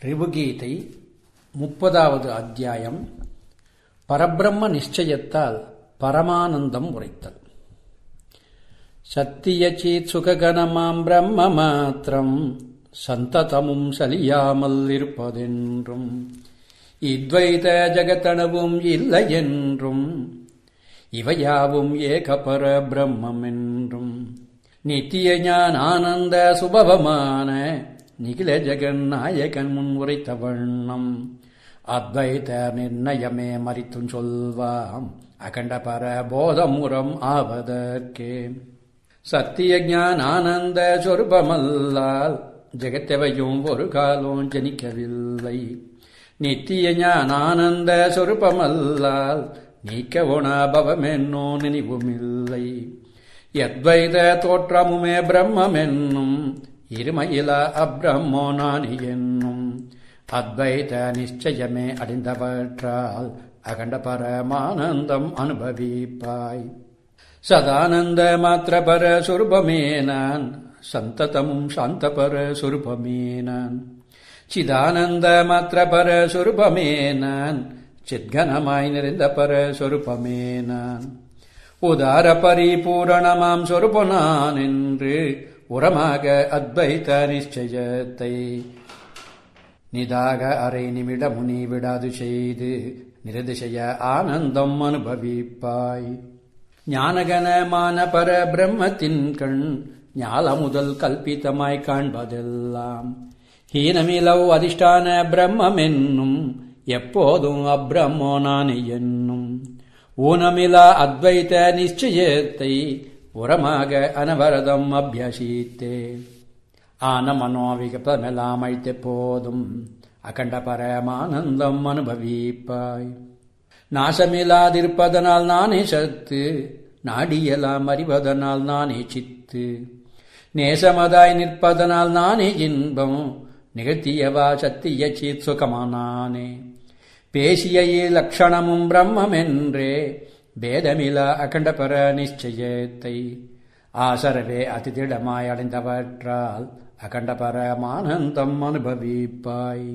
ரிபுகீதை முப்பதாவது அத்தியாயம் பரபிரம்ம நிச்சயத்தால் பரமானந்தம் உரைத்தல் சத்தியச்சீத் சுககனமாம் பிரம்ம மாத்திரம் சந்ததமும் சலியாமல் இருப்பதென்றும் இத்வைத ஜகத்தனவும் இல்லை என்றும் இவையாவும் ஏகபர பிரம்மம் என்றும் நித்திய ஞான ஆனந்த சுபவமான நிகில ஜெகநாயகன் முன் உரைத்த வண்ணம் அத்வைத நிர்ணயமே மறித்தும் சொல்வாம் அகண்ட பர போதமுறம் ஆவதற்கே சத்திய ஞான ஆனந்த சொருபமல்லால் ஜெகத்தவையும் ஒரு காலம் ஜனிக்கவில்லை நித்திய ஞான ஆனந்த சொருபமல்லால் நீக்க உணாபவமென்னோ நினைவுமில்லை எத்வைத தோற்றமுமே பிரம்மென்னும் இருமையில அப்ரம்மோ நானி என்னும் அத்வைத நிச்சயமே அடைந்தவற்றால் அகண்ட பரமானந்தம் அனுபவிப்பாய் சதானந்த மாத்திர பர சுரூபமே நான் சந்ததமும் சாந்த பர சுரூபமே நான் சிதானந்த மாத்திர பர சுரூபமே நான் சித்கனமாய் நிறைந்த பர சொருபமே நான் உதார பரிபூரணமாம் சொருப நான் என்று உரமாக அத்வைத நிச்சயத்தை நிதாக அரை நிமிட முனி விடாது செய்து நிரதிசய ஆனந்தம் அனுபவிப்பாய் ஞானகனமான பர பிரம்மத்தின் கண் ஞால முதல் கல்பித்தமாய் காண்பதெல்லாம் ஹீனமிலவ் அதிஷ்டான பிரம்மென்னும் எப்போதும் அப்ரம்மோ நானே என்னும் ஊனமிலா அத்வைத நிச்சயத்தை உரமாக அனவரதம் அபியசித்தே ஆன மனோவிகப்பமெல்லாம் அழித்த போதும் அகண்ட பரமானந்தம் அனுபவிப்பாய் நாசமில்லாதிருப்பதனால் நானே சத்து நாடியலாம் அறிவதனால் நானே சித்து நேசமதாய் நிற்பதனால் நானே இன்பம் நிகழ்த்தியவா சத்திய சித் சுகமானானே பேசிய லட்சணமும் பிரம்மென்றே பேதமில அகண்டபர நிச்சயத்தை ஆசரவே அதிதிடமாய் அடைந்தவற்றால் அகண்டபரமானந்தம் அனுபவிப்பாய்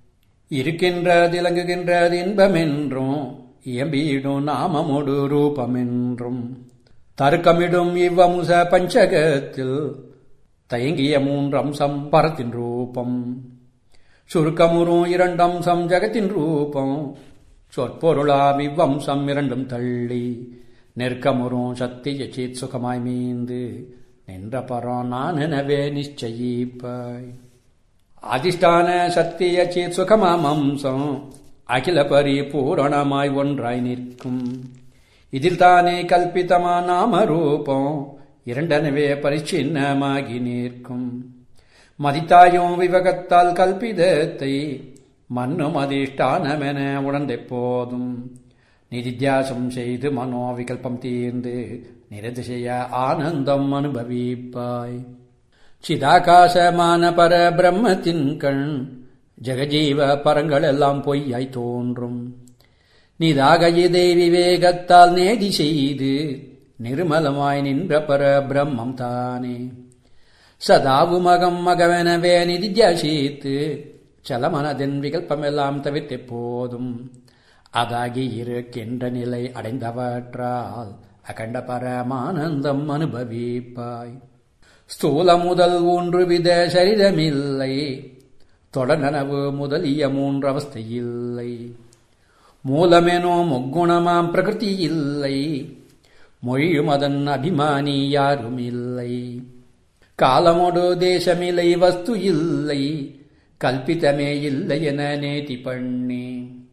இருக்கின்றதிலங்குகின்றது இன்பமென்றும் இயம்பீடும் நாமமுடு ரூபமென்றும் தருக்கமிடும் இவ்வமுச பஞ்சகத்தில் தயங்கிய மூன்றம்சம் பரத்தின் ரூபம் சுருக்கமுறும் இரண்டம்சம் ஜகத்தின் ரூபம் சொற்பொருளாம் இவ்வம்சம் இரண்டும் தள்ளி நெருக்கமுறும் சத்திய சீத் சுகமாய் மீந்து நின்ற பரம் நான் எனவே நிச்சயிப்பாய் அதிஷ்டான சத்திய சீத் சுகமாம் அம்சம் அகில பரிபூரணமாய் ஒன்றாய் நிற்கும் இதில் தானே கல்பித்தமா நாம ரூபம் இரண்டனவே பரிச்சின்னமாகி நிற்கும் மதித்தாயும் விவகத்தால் கல்பிதத்தை மண்ணும் அதிஷ்டானமென உணர்ந்த போதும் நிதித்தியாசம் செய்து மனோவிகல்பம் தீர்ந்து நிரதிசய ஆனந்தம் அனுபவிப்பாய் சிதாகாசமான பர பிரம்மத்தின் கண் ஜெகஜீவ பரங்களெல்லாம் பொய்யாய் தோன்றும் நிதாக இதை விவேகத்தால் நேதி செய்து நிர்மலமாய் நின்ற பர பிரம்மம் தானே சதாவுமகம் மகவெனவே நிதித்தியாசித்து சலமனதின் விகல்பமெல்லாம் தவிர்த்த போதும் அதாகி இருக்கின்ற நிலை அடைந்தவற்றால் அகண்ட பரமானந்தம் அனுபவிப்பாய் ஸ்தூல முதல் ஒன்று வித சரீரமில்லை தொடர்நனவு முதலிய மூன்று அவஸ்தை இல்லை மூலமெனோ முக்குணமாம் பிரகிருதி இல்லை மொழியும் அதன் அபிமானி யாரும் இல்லை காலமோடு தேசமில்லை வஸ்து இல்லை கல்பித்தமே இல்லை என நேதி பண்ணி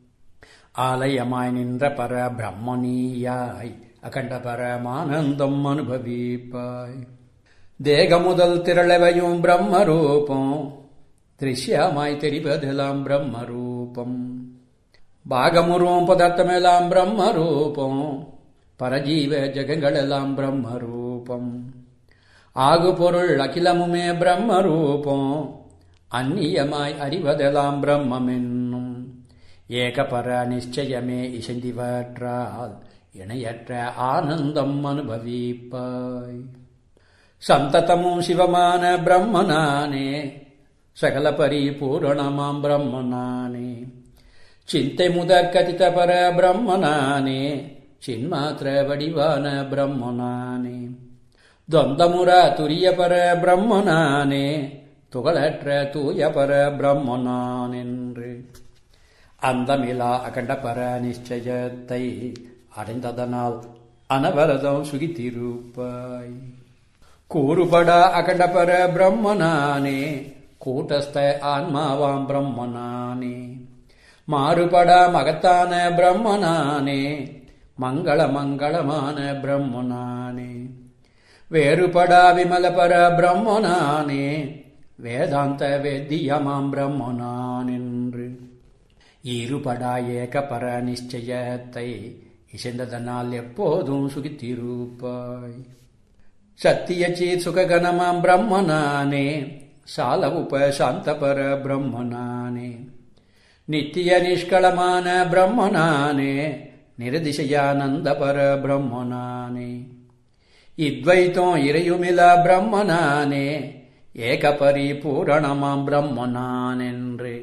ஆலயமாய் நின்ற பர பிரம்மணீயாய் அகண்ட பரமானந்தம் அனுபவிப்பாய் தேக முதல் திரளவையும் பிரம்மரூபம் திருஷ்யமாய் தெரிவதெல்லாம் பிரம்மரூபம் பாகமுறும் பதார்த்தமெல்லாம் பிரம்மரூபம் பரஜீவ ஜெகங்களெல்லாம் பிரம்மரூபம் ஆகு பொருள் அகிலமுமே பிரம்மரூபம் அந்நியமாய் அறிவதெல்லாம் பிரம்மென்னும் ஏகபர நிச்சயமே இசைந்திவற்றால் இணையற்ற ஆனந்தம் அனுபவிப்பாய் சந்ததமும் சிவமான பிரம்மனானே சகல பரிபூரணமாம் பிரம்மனானே சிந்தை முதற் கதித்த பர பிரம்மனானே சின்மாத்திர வடிவான பிரம்மனானே தொந்தமுற துரிய பர பிரம்மனானே துகளற்ற தூய பர பிரம்மனான் என்று அந்தமிலா அகண்ட பர நிச்சயத்தை அடைந்ததனால் அனவரதம் சுகித்திருப்பாய் கூறுபட அகண்ட பர பிரம்மனானே கூட்டஸ்த ஆன்மாவாம் பிரம்மனானே மாறுபட மகத்தான பிரம்மனானே மங்கள மங்களமான பிரம்மனானே வேறுபடா விமல பர பிரம்மனானே வேதாந்த வேத்தியமாம் பிரம்மனான் என்று இருபடா ஏக பர நிச்சயத்தை இசைந்ததனால் எப்போதும் சுகித்திருப்பாய் சத்திய சீத் சுககணமாம் பிரம்மனானே சால உப சாந்தபர பிரம்மனானே நித்திய நிஷ்களமான பிரம்மனானே நிரதிசயானந்தபர பிரம்மனானே இத்வைத்தம் இறையுமில பிரம்மனானே ஏக பரிபூரணமாம் பிரம்மனான் என்று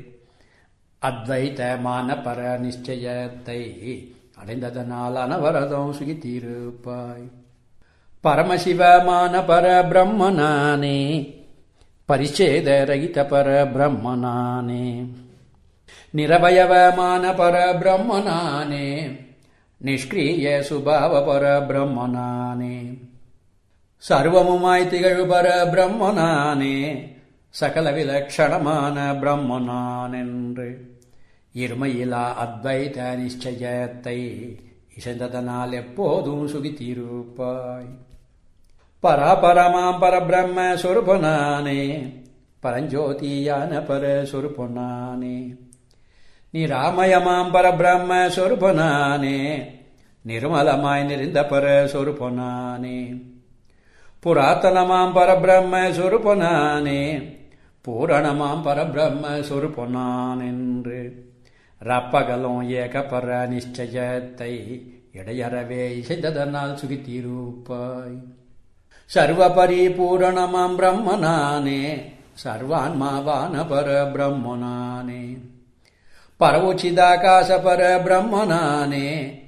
அத்வைத்தமான பர நிச்சயத்தை அடைந்ததனால் அனவரதம் சுகித்திருப்பாய் பரமசிவமான பர பிரம்மனானே பரிச்சேத ரகித பர பிரம்மனானே நிரபயவமான பர பிரம்மனானே நிஷ்கிரிய சுபாவ பர பிரம்மனானே சர்வமுமாய் திகழ் பர பிரம்மனானே சகல விலட்சணமான பிரம்மனான் என்று இருமையிலா அத்வைத நிச்சயத்தை இசைந்ததனால் எப்போதும் சுகித்திருப்பாய் பராபரமாம் பரபிரம்ம சொருபனானே பரஞ்சோதியான பர சொருபனானே நிராமயமாம் பரபிரம்ம சொருபனானே நிர்மலமாய் நிறைந்த பர சொருபனானே புராத்தனமாம் பரபிரம்ம சொருபனானே பூரணமாம் பரபிரம்ம சொருபனான் என்று ரப்பகலும் ஏக பர நிச்சயத்தை இடையறவே இசைந்ததனால் சுகித்திருப்பாய் சர்வ பரிபூரணமாம் பிரம்மனானே சர்வான்மாவான பர பிரம்மனானே பரவுச்சிதாகாச பர பிரம்மனானே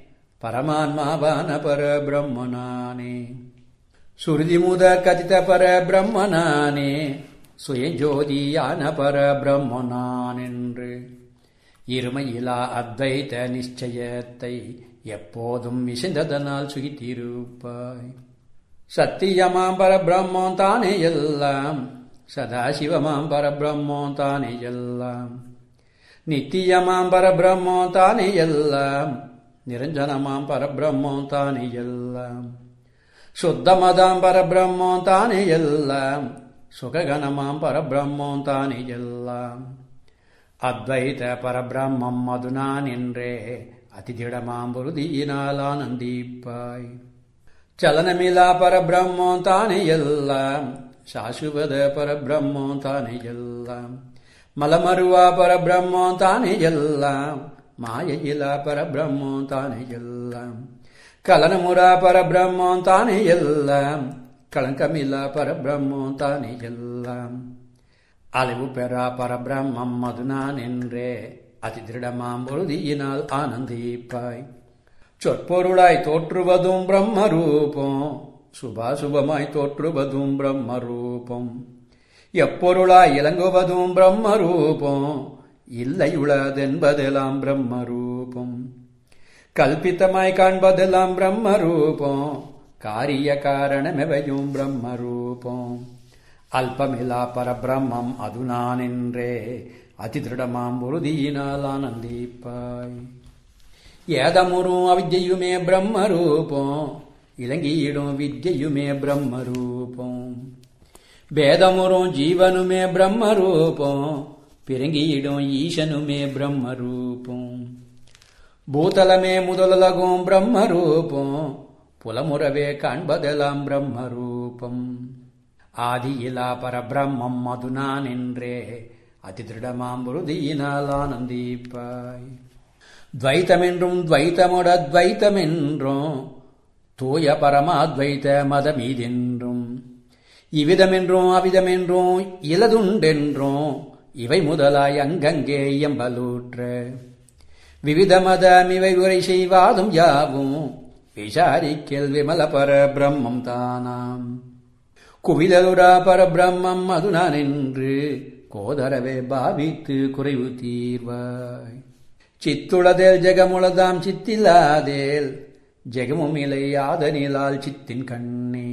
பரமான்மாவான பர பிரம்மனானே சுருதி முத கதித பர பிரம்மனானே சுயஜோதியான பர பிரம்மனான் என்று இருமையிலா அத்வைத நிச்சயத்தை எப்போதும் இசைந்ததனால் சுகித்திருப்பாய் சத்தியமாம் பரபிரம்மம் தானே எல்லாம் சதாசிவமாம் பரபிரம்மம் தானே எல்லாம் நித்தியமாம் பரபிரம்மம் தானே எல்லாம் நிரஞ்சனமாம் பரபிரம்மம் தானே எல்லாம் சுத்தமதாம் பரபிரம்மம் தானே எல்லாம் சுககணமாம் பரபிரம்மம் தானே எல்லாம் அத்வைத பரபிரம்மம் அதுனா நின்றே அதிதிடமாம் உறுதியினால் ஆனந்திப்பாய் சலனமிலா பரபிரம்மம் தானே எல்லாம் சாசுவத பரபிரம்மம் தானே எல்லாம் மலமருவா பரபிரம்மம் தானே எல்லாம் மாயையிலா பரபிரம்மம் தானே எல்லாம் கலனமுரா பரபிரம்மம் தானே எல்லாம் களங்கமில்லா பரபிரம்மம் தானே எல்லாம் அழிவு பெறா பரபிரம்மம் அது நான் என்றே அதி திருடமாம் உறுதியினால் ஆனந்திப்பாய் சொற்பொருளாய் தோற்றுவதும் பிரம்ம ரூபம் சுபாசுபமாய் தோற்றுவதும் பிரம்ம ரூபம் எப்பொருளாய் இலங்குவதும் பிரம்ம ரூபம் இல்லையுளதென்பதெல்லாம் பிரம்ம ரூபம் கல்பித்தமாய் காண்பதெல்லாம் பிரம்ம ரூபம் காரிய காரணமெவையும் பிரம்ம ரூபம் அல்பமிலா பரபிரம்மம் அது நான் என்றே அதிதிருடமாம் உறுதியினால் ஆனந்திப்பாய் ஏதமுறும் அவித்யுமே பிரம்ம ரூபம் இலங்கியிடும் வித்யுமே பிரம்ம ரூபம் பேதமுறும் ஜீவனுமே பிரம்ம ரூபம் பிறங்கியிடும் ஈசனுமே பிரம்ம ரூபம் பூதலமே முதலகும் பிரம்ம ரூபம் புலமுறவே காண்பதெல்லாம் பிரம்ம ரூபம் ஆதியிலா பரபிரம்மம் அது நான் என்றே அதி திருடமாம் உறுதியினால் ஆனந்திப்பாய் துவைத்தமென்றும் துவைத்தமுட துவைத்தமென்றும் தூய பரமாத்வைத்த மதமீதென்றும் இவ்விதமென்றும் அவ்விதமென்றும் இலதுண்டென்றும் இவை முதலாய் அங்கங்கே எம்பலூற்ற விவித மதமிவை உரை செய்வாதும் யாவும் விசாரிக்கல் விமல பர பிரம்மம் தானாம் குவிதலுரா பரபிரம்மம் அது நான் என்று கோதரவே பாவித்து குறைவு தீர்வாய் சித்துளதேல் ஜெகமுளதாம் சித்தில்லாதேல் ஜெகமும் இலை ஆதனிலால் சித்தின் கண்ணே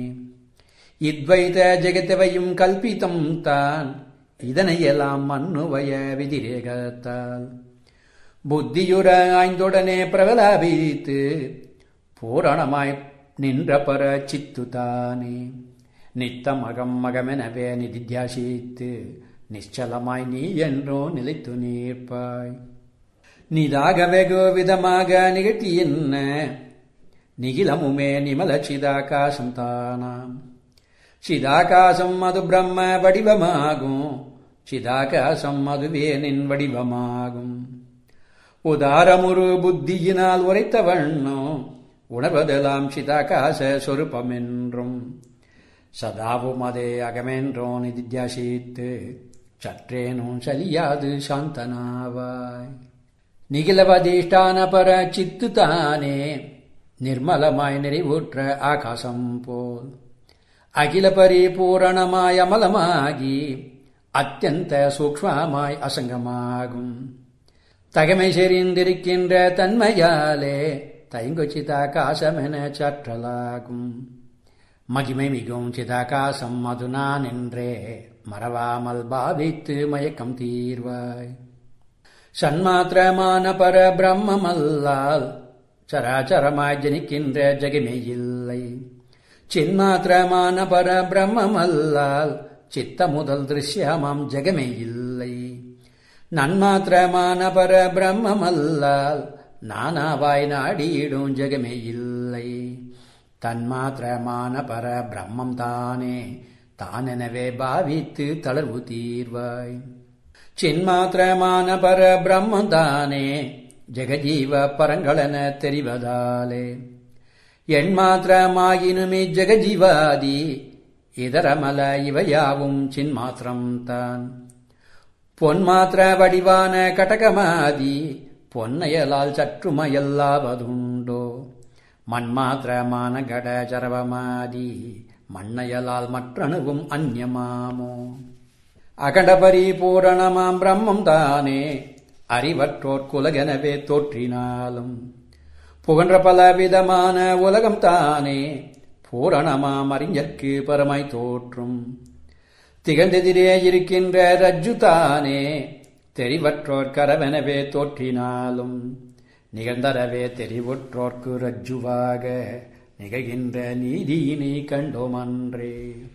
இத்வைத ஜெகத்தவையும் கல்பித்தம் தான் இதனையெல்லாம் மண்ணுவய விதிரேகத்தால் புத்தியுற ஆய்ந்துடனே பிரகலாபித்து பூரணமாய் நின்ற பர சித்து தானே நித்தம் அகம் மகமெனவே நிதித்தியாசித்து நிச்சலமாய் நீ என்றோ நிலைத்து நீர்ப்பாய் நிதாக வெகு விதமாக நிகழ்த்தி என்ன நிகிலமுமே நிமல சிதாகாசம் தானாம் சிதாகாசம் அது பிரம்ம வடிவமாகும் சிதாகாசம் அதுவே நின் வடிவமாகும் உதாரமுரு புத்தியினால் உரைத்த வண்ணம் உணர்வதெல்லாம் சிதாகாச சொருபமென்றும் சதாவும் அதே அகமென்றோ நிதித்தியாசித்து சற்றேனும் சலியாது சாந்தனாவாய் நிகிலவதிஷ்டான பர சித்து தானே நிர்மலமாய் நிறைவுற்ற ஆகாசம் போல் அகில பரிபூரணமாய் அமலமாகி அத்தியந்த சூக்ஷ்மமாய் அசங்கமாகும் தகமை செறிந்திருக்கின்ற தன்மையாலே தயங்கு சிதாகாசமென சற்றலாகும் மகிமை மிகும் சிதாகாசம் அது நான் என்றே மறவாமல் பாவித்து மயக்கம் தீர்வாய் சன்மாத்திரமான பர பிரம்மமல்லால் சராச்சரமாய் ஜனிக்கின்ற ஜெகமே இல்லை சின்மாத்திரமான பர பிரம்மமல்லால் சித்த முதல் திருஷ்யமாம் ஜெகமே இல்லை நன்மாத்திரமான பர பிரம்மமல்லால் நானாவாய் நாடியிடும் ஜெகமே இல்லை தன்மாத்திரமான பர பிரம்மம் தானே தானெனவே பாவித்து தளர்வு தீர்வாய் சின்மாத்திரமான பர பிரம்மம் தானே ஜெகஜீவ பரங்களென தெரிவதாலே எண்மாத்திரமாயினுமே ஜெகஜீவாதி இதரமல இவையாவும் சின்மாத்திரம் தான் பொன்மாத்திர வடிவான கடகமாதி பொன்னையலால் சற்றுமையல்லாவதுண்டோ மண்மாத்திரமான கட சரவமாதி மண்ணையலால் மற்றணுவும் அந்யமாமோ அகண்ட பரிபூரணமாம் பிரம்மம் தானே அறிவற்றோர் குலகெனவே தோற்றினாலும் புகன்ற பல விதமான உலகம் தானே பூரணமாம் அறிஞர்க்கு பரமாய் தோற்றும் திகழ்ந்தெதிரே இருக்கின்ற ரஜ்ஜு தானே தெரிவற்றோர் கரவெனவே தோற்றினாலும் நிகழ்ந்தரவே தெரிவுற்றோர்க்கு ரஜ்ஜுவாக நிகழ்கின்ற நீதியினை கண்டோமன்றே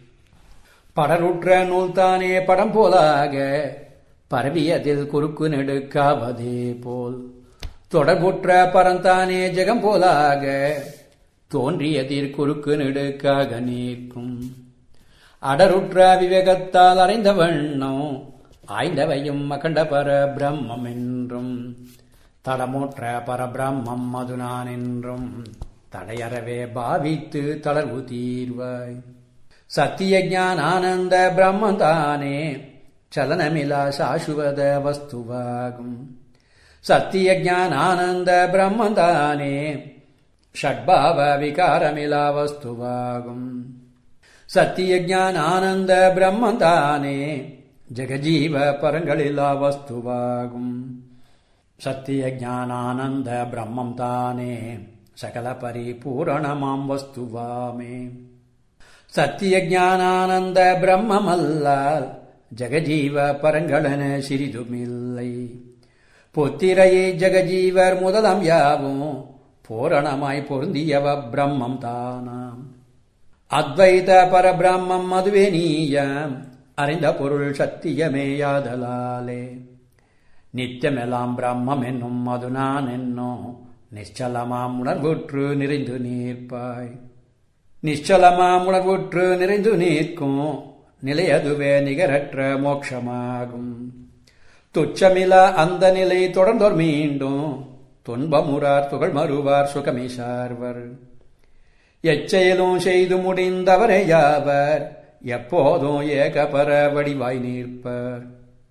படருற்ற நூல்தானே படம் போலாக பரவியதில் குறுக்கு நெடுக்காவதே போல் தொடர்புற்ற பரந்தானே ஜெகம் போலாக தோன்றியதில் குறுக்கு நெடுக்காக நீக்கும் அடருற்ற விவேகத்தால் அறைந்த வண்ணம் ஆய்ந்தவையும் அகண்ட பர பிரம்மம் என்றும் தடமுற்ற பரபிரம்மம் அது நான் என்றும் தடையறவே பாவித்து தளர்வு தீர்வாய் சத்திய ஞான ஆனந்த பிரம்மம் தானே சலனமிலா சாசுவத வஸ்துவாகும் சத்திய ஞான ஆனந்த பிரம்மம் தானே ஷட்பாவ விகாரமிலா வஸ்துவாகும் சத்திய ஞான ஆனந்த பிரம்மம் தானே ஜெகஜீவ பரங்களிலா வஸ்துவாகும் சத்திய ஞானானந்த பிரம்மம் தானே சகல பரிபூரணமாம் வஸ்துவாமே சத்திய ஞானானந்த பிரம்மமல்லால் ஜெகஜீவ பரங்களன சிறிதுமில்லை பொத்திரையை ஜெகஜீவர் முதலாம் யாவும் பூரணமாய் பொருந்தியவ பிரம்மம் தானாம் அத்வைத பரபிரம்மம் அதுவே நீயம் அறிந்த பொருள் சத்தியமேயாதலாலே நித்தியமெல்லாம் பிரம்மம் என்னும் அது நான் என்னும் நிச்சலமாம் உணர்வுற்று நிறைந்து நீர்ப்பாய் நிச்சலமாம் உணர்வுற்று நிறைந்து நீர்க்கும் நிலையதுவே நிகரற்ற மோட்சமாகும் துச்சமிலா அந்த நிலை தொடர்ந்தோர் மீண்டும் துன்பமுறார் துகள் மறுவார் சுகமே சார்வர் எச்செயலும் செய்து முடிந்தவரே யாவர் எப்போதும் ஏகபர வடிவாய் நிற்பர்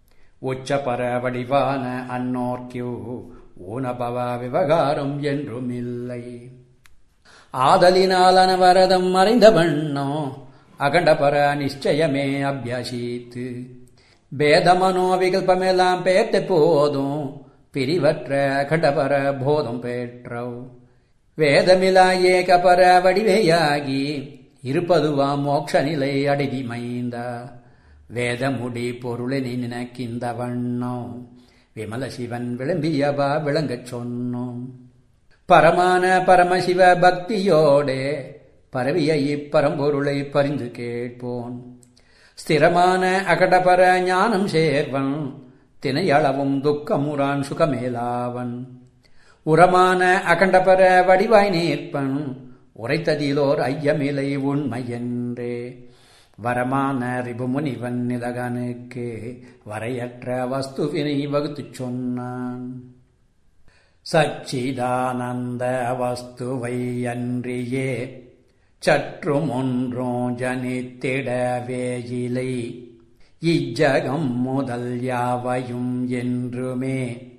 உச்சபர வடிவான அன்னோர்க்கு ஊனபவ விவகாரம் என்றும் இல்லை ஆதலினால் அனவரதம் மறைந்த வண்ணோ அகண்டபர நிச்சயமே அபியாசித்து பேதமனோ விகல்பமெல்லாம் பேர்த்த போதும் பிரிவற்ற அகண்டபர போதம் பெற்றவ் வேதமிலா ஏகபர வடிவையாகி இருப்பதுவா மோட்ச நிலை அடிதி மைந்தா வேதமுடி பொருளினை நினைக்கின்ற வண்ணம் விமல சிவன் விளம்பியவா விளங்கச் சொன்னோம் பரமான பரமசிவ பக்தியோடே பரவிய இப்பரம்பொருளை பரிந்து கேட்போன் ஸ்திரமான அகடபர ஞானம் சேர்வன் தினையளவும் துக்கமுறான் சுகமேலாவன் உரமான அகண்டபர வடிவாய் நேர்ப்பன் உரைத்ததிலோர் ஐயமிலை உண்மையென்றே வரமான ரிபுமுனிவன் நிதகனுக்கு வரையற்ற வஸ்துவினை வகுத்துச் சொன்னான் சச்சிதானந்த வஸ்துவை அன்றியே சற்றும் ஒன்றும் ஜனித்திடவேயிலை இஜகம் முதல் யாவையும் என்றுமே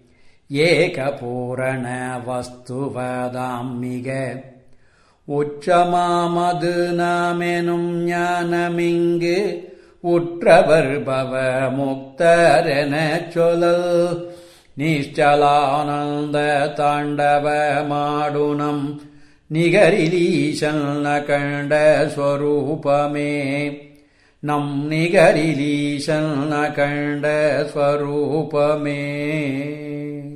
ஏகபூரண வஸ்துவதாம் மிக உச்சமாமது நாமெனும் ஞானமிங்கு உற்றவர் பவ முக்தரெனச் சொல்லல் நிஷ்டலானந்த தாண்டவ மாடுனம் நிகரிலீசன் கண்ட ஸ்வரூபமே நம் நிகரிலீசன் கண்ட ஸ்வரூபமே